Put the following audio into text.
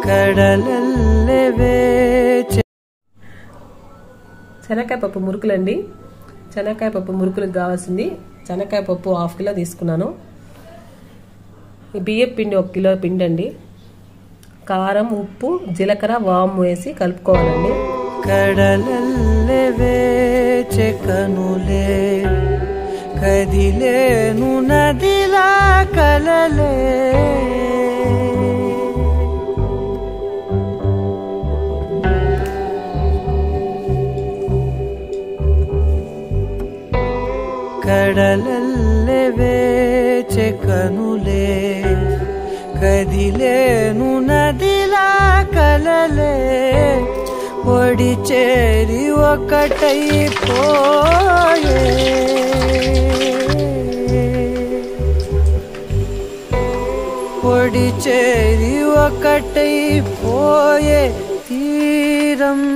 కడలల్లెవే శనక్కాయ పప్పు మురుకులండి శనక్కాయ పప్పు మురుకులకు కావాల్సింది శనక్కాయ పప్పు హాఫ్ కిలో తీసుకున్నాను ఈ బియ్యం పిండి ఒక కిలో పిండి అండి కారం ఉప్పు జీలకర్ర వాము వేసి కలుపుకోవాలండి కడలల్లెవే చెకనులే కదిలేను నదిలా కలలే కడలల్లెవే చెకనులే కదిలేను నదిలా కలలే ఒడి చేరి ఒకటై పోయే ఒడి చేరి ఒకటై పోయే తీరం